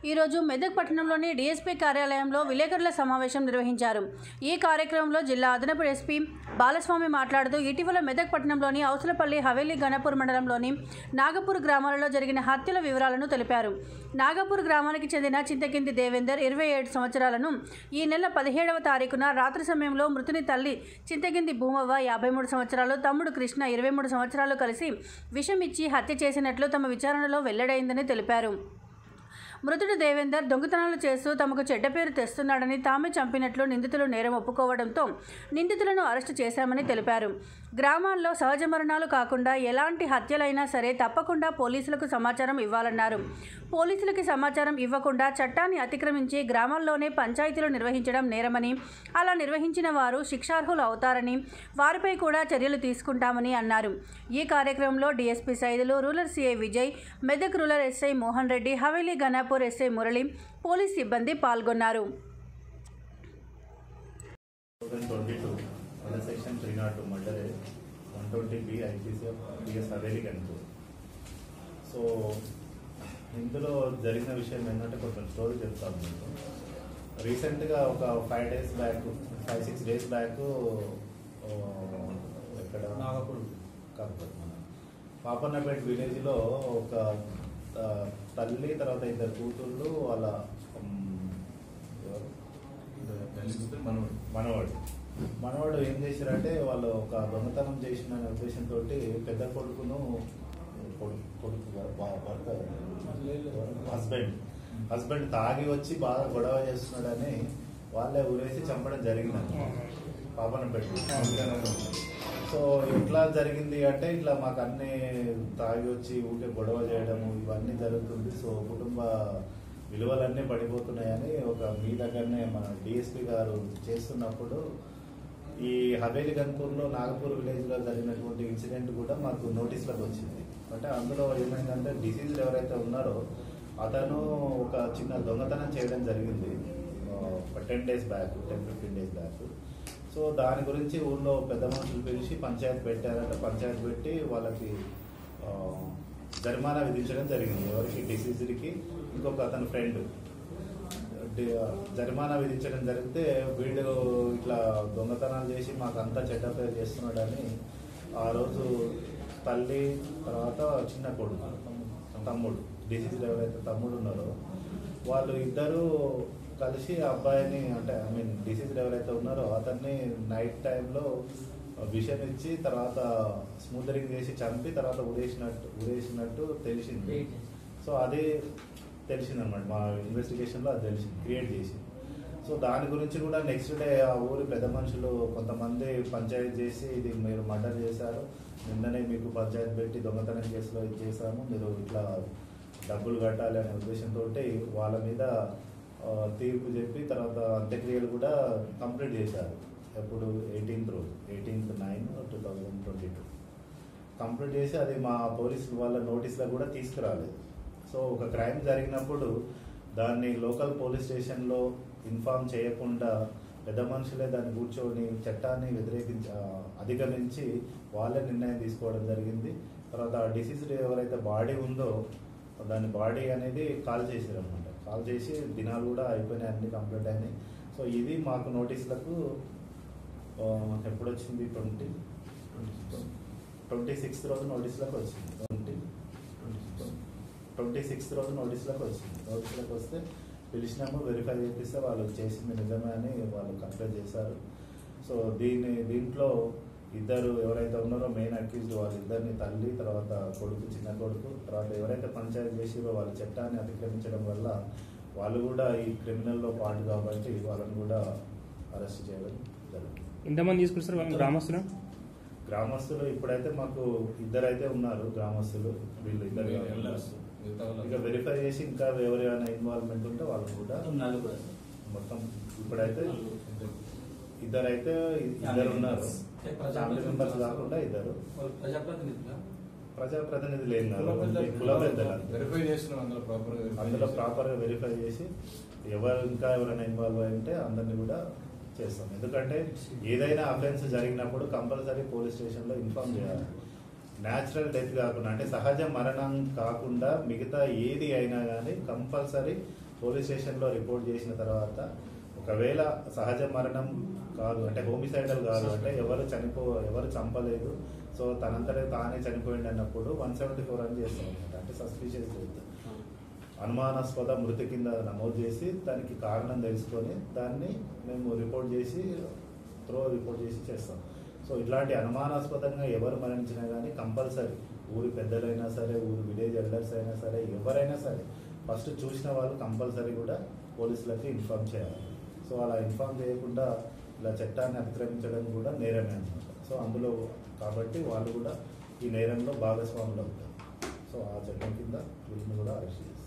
ఈరోజు మెదక్ పట్టణంలోని డీఎస్పీ కార్యాలయంలో విలేకరుల సమావేశం నిర్వహించారు ఈ కార్యక్రమంలో జిల్లా అదనపు ఎస్పీ బాలస్వామి మాట్లాడుతూ ఇటీవల మెదక్ పట్టణంలోని ఔసలపల్లి హవేలీ గణపూర్ మండలంలోని నాగపూర్ గ్రామాలలో జరిగిన హత్యల వివరాలను తెలిపారు నాగపూర్ గ్రామానికి చెందిన చింతకింది దేవేందర్ ఇరవై ఏడు సంవత్సరాలను ఈ నెల పదిహేడవ తారీఖున రాత్రి సమయంలో మృతుని తల్లి చింతకింది భూమవ్వ యాభై మూడు సంవత్సరాలు తమ్ముడు కృష్ణ ఇరవై మూడు సంవత్సరాలు కలిసి విషం ఇచ్చి హత్య చేసినట్లు తమ విచారణలో వెల్లడైందని తెలిపారు మృతుడు దేవేందర్ దొంగతనాలు చేస్తూ తమకు చెడ్డ పేరు తెస్తున్నాడని తామే చంపినట్లు నిందితులు నేరం ఒప్పుకోవడంతో నిందితులను అరెస్టు చేశామని తెలిపారు గ్రామాల్లో సహజ మరణాలు కాకుండా ఎలాంటి హత్యలైనా సరే తప్పకుండా పోలీసులకు సమాచారం ఇవ్వాలన్నారు పోలీసులకి సమాచారం ఇవ్వకుండా చట్టాన్ని అతిక్రమించి గ్రామాల్లోనే పంచాయతీలు నిర్వహించడం నేరమని అలా నిర్వహించిన వారు శిక్షార్హులు అవుతారని వారిపై కూడా చర్యలు తీసుకుంటామని అన్నారు ఈ కార్యక్రమంలో DSP Saidulu rural CI Vijay Medak rural SI Mohan Reddy Haveli Ganapur SI Murali police సిబ్బంది పాల్గొన్నారు thousand twenty two under section three naught two murder one twenty B IPC BS Haveli కనుక సో ఇందులో జరిగిన విషయం ఏంటంటే కొంచెం స్టోరీ చెప్తాను మీకు రీసెంట్గా ఒక five days back five six days back ఇక్కడ నాగపూర్. కాకపోతే మన పాపన్నపేట విలేజ్లో ఒక ఆ, తల్లి తర్వాత ఇద్దరు కూతుళ్ళు వాళ్ళ ఉమ్, ఎవరు? మనోడు మనవాడు మనవాడు ఏం చేశారంటే వాళ్ళు ఒక దొంగతనం చేసిన అనే ఉద్దేశంతో పెద్ద కొడుకును కొడుకు కొడుకు భ- భర్త హస్బెండ్ హస్బెండ్ తాగి వచ్చి బాగా గొడవ చేస్తున్నాడని వాళ్ళే ఊరేసి చంపడం జరిగిందని పాపన పెట్టి సో ఎట్లా జరిగింది అంటే ఇట్లా మాకు అన్ని తాగి వచ్చి ఊరికే గొడవ చేయడము ఇవన్నీ జరుగుతుంది సో కుటుంబ విలువలన్నీ పడిపోతున్నాయని ఒక మీ దగ్గరనే మన డిఎస్పి గారు చేస్తున్నప్పుడు ఈ హవేలి గన్పూర్లో నాగపూర్ విలేజ్లో జరిగినటువంటి ఇన్సిడెంట్ కూడా మాకు నోటీస్లోకి వచ్చింది అంటే అందులో ఏమైందంటే డిసీజ్డ్ ఎవరైతే ఉన్నారో అతను ఒక చిన్న దొంగతనం చేయడం జరిగింది ఆ, ఒక ten days back ten fifteen days back so దాని గురించి ఊళ్ళో పెద్ద మనుషులు పిలిచి పంచాయతీ పెట్టారంటే పంచాయతీ పెట్టి వాళ్ళకి ఆ, జరిమానా విధించడం జరిగింది ఎవరికి డిసీజ్డ్కి ఇంకొక అతని ఫ్రెండ్ డి- జరిమానా విధించడం జరిగితే వీడు ఇట్లా దొంగతనాలు చేసి మాకు అంతా చెడ్డ పేరు చేస్తున్నాడని ఆ రోజు తల్లి తర్వాత చిన్న కొడుకు తమ్ముడు డిసీజ్ ఎవరైతే తమ్ముడు ఉన్నారో వాళ్ళు ఇద్దరు కలిసి ఆ అబ్బాయిని అంటే ఐ మీన్ డిసీజ్ ఎవరైతే ఉన్నారో అతన్ని నైట్ టైంలో విషయం ఇచ్చి తర్వాత స్మూదరింగ్ చేసి చంపి తర్వాత ఉడేసినట్టు ఉడేసినట్టు తెలిసింది సో అది తెలిసింది అనమాట మా ఇన్వెస్టిగేషన్లో అది తెలిసింది క్రియేట్ చేసింది సో దాని గురించి కూడా నెక్స్ట్ డే ఆ ఊరి పెద్ద మనుషులు కొంతమంది పంచాయతీ చేసి ఇది మీరు మర్డర్ చేశారు నిన్ననే మీకు పంచాయతీ పెట్టి దొంగతనం కేసులో ఇది చేశాము మీరు ఇట్లా డబ్బులు కట్టాలి అనే ఉద్దేశంతో వాళ్ళ మీద ఆ, తీర్పు చెప్పి తర్వాత అంత్యక్రియలు కూడా కంప్లీట్ చేశారు ఎప్పుడు ఎయిటీన్త్ రోజు eighteenth nine two thousand twenty two complete చేసి అది మా పోలీసు వాళ్ళ నోటీస్లో కూడా తీసుకురాలేదు సో ఒక క్రైమ్ జరిగినప్పుడు దాన్ని లోకల్ పోలీస్ స్టేషన్లో ఇన్ఫార్మ్ చేయకుండా పెద్ద మనుషులే దాన్ని కూర్చొని చట్టాన్ని వ్యతిరేకించ ఆ, అధిగమించి వాళ్ళే నిర్ణయం తీసుకోవడం జరిగింది తర్వాత ఆ డిసీజ్డ్ ఎవరైతే బాడీ ఉందో దాని బాడీ అనేది కాల్ చేసారు అనమాట కాల్ చేసి దినాలు కూడా అయిపోయినాయి అన్ని కంప్లీట్ అయినాయి సో ఇది మాకు నోటీసులకు ఆ, ఎప్పుడు వచ్చింది ట్వంటీ ట్వంటీ సిక్స్త్ రోజు నోటీసులకు వచ్చింది ట్వంటీ ట్వంటీ సిక్స్త్ రోజు నోటీసులకు వచ్చింది నోటీసులకు వస్తే పిలిచినాము వెరిఫై చేపిస్తే వాళ్ళు చేసింది నిజమే అని వాళ్ళు కంప్లైంట్ చేశారు సో దీన్ని దీంట్లో ఇద్దరు ఎవరైతే ఉన్నారో మెయిన్ అక్యూజ్డ్ వాళ్ళిద్దరిని తల్లి తర్వాత కొడుకు చిన్న కొడుకు తర్వాత ఎవరైతే పంచాయతీ చేసిరో వాళ్ళ చట్టాన్ని అతిక్రమించడం వల్ల వాళ్ళు కూడా ఈ క్రిమినల్లో పాటు కాబట్టి వాళ్ళని కూడా అరెస్ట్ చేయడం జరిగింది ఎంతమంది తీసుకొస్తారు వాళ్ళని గ్రామస్తులు గ్రామస్తులు ఇప్పుడైతే మాకు ఇద్దరైతే ఉన్నారు గ్రామస్తులు వీళ్ళు ఇద్దరు ఇక వెరిఫై చేసి ఇంకా ఎవరైనా ఇన్వాల్వ్మెంట్ ఉంటే వాళ్ళు కూడా మొత్తం ఇప్పుడైతే ఇద్దరైతే ఇద్దరు ఉన్నారు ఫ్యామిలీ మెంబర్స్ కాకుండా ఇద్దరు ప్రజాప్రతినిధులు ఏం కాదు ఓన్లీ కుల పెద్దలు అంతే. వెరిఫై చేస్తున్నాం అందులో ప్రాపర్ అందులో ప్రాపర్ గా వెరిఫై చేసి ఎవరు ఇంకా ఎవరైనా ఇన్వాల్వ్ అయి ఉంటే అందరినీ కూడా చేస్తాం ఎందుకంటే ఏదైనా అఫెన్స్ జరిగినప్పుడు కంపల్సరీ పోలీస్ స్టేషన్ లో ఇన్ఫార్మ్ చేయాలి న్యాచురల్ డెత్ కాకుండా అంటే సహజ మరణం కాకుండా మిగతా ఏది అయినా కానీ కంపల్సరీ పోలీస్ స్టేషన్లో రిపోర్ట్ చేసిన తర్వాత ఒకవేళ సహజ మరణం కాదు అంటే హోమిసైడల్ కాదు అంటే ఎవరు చనిపో ఎవరు చంపలేదు సో తనంతటే తానే చనిపోయింది అన్నప్పుడు వన్ సెవెంటీ ఫోర్ అని చేస్తాం అనమాట అంటే సస్పిషియస్ డెత్ అనుమానాస్పద మృతి కింద నమోదు చేసి దానికి కారణం తెలుసుకొని దాన్ని మేము రిపోర్ట్ చేసి త్రో రిపోర్ట్ చేసి చేస్తాం సో ఇట్లాంటి అనుమానాస్పదంగా ఎవరు మరణించినా కానీ కంపల్సరీ ఊరి పెద్దలైనా సరే ఊరి విలేజ్ ఎల్డర్స్ అయినా సరే ఎవరైనా సరే ఫస్ట్ చూసిన వాళ్ళు కంపల్సరీ కూడా పోలీసులకి ఇన్ఫామ్ చేయాలి సో అలా ఇన్ఫామ్ చేయకుండా ఇలా చట్టాన్ని అతిక్రమించడం కూడా నేరమే అనమాట సో అందులో కాబట్టి వాళ్ళు కూడా ఈ నేరంలో భాగస్వాములు అవుతారు సో ఆ చట్టం కింద వీళ్ళని కూడా అరెస్ట్ చేస్తారు